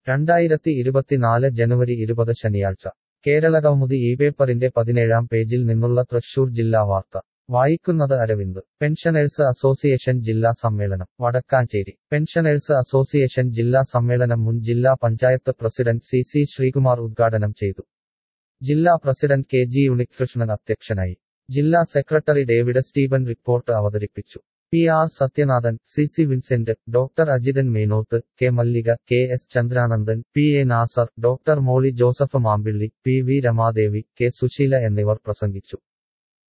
രണ്ടായിരത്തി ഇരുപത്തിനാല് ജനുവരി ഇരുപത് ശനിയാഴ്ച കേരളകൗമുദി ഈ പേപ്പറിന്റെ പതിനേഴാം പേജിൽ നിന്നുള്ള തൃശൂർ ജില്ലാ വാർത്ത വായിക്കുന്നത് അരവിന്ദ് പെൻഷനേഴ്സ് അസോസിയേഷൻ ജില്ലാ സമ്മേളനം വടക്കാഞ്ചേരി പെൻഷനേഴ്സ് അസോസിയേഷൻ ജില്ലാ സമ്മേളനം മുൻ ജില്ലാ panchayat president C C Sreekumar ഉദ്ഘാടനം ചെയ്തു ജില്ലാ പ്രസിഡന്റ് കെ ജി ഉണികൃഷ്ണൻ അധ്യക്ഷനായി ജില്ലാ സെക്രട്ടറി ഡേവിഡ് സ്റ്റീവൻ റിപ്പോർട്ട് അവതരിപ്പിച്ചു P R Sathyanathan C C Vincent doctor Ajithan Menoth K Mallika K S Chandranandan P A Nasar doctor Molly Joseph Mampilly P V Ramadevi K Susheela എന്നിവർ പ്രസംഗിച്ചു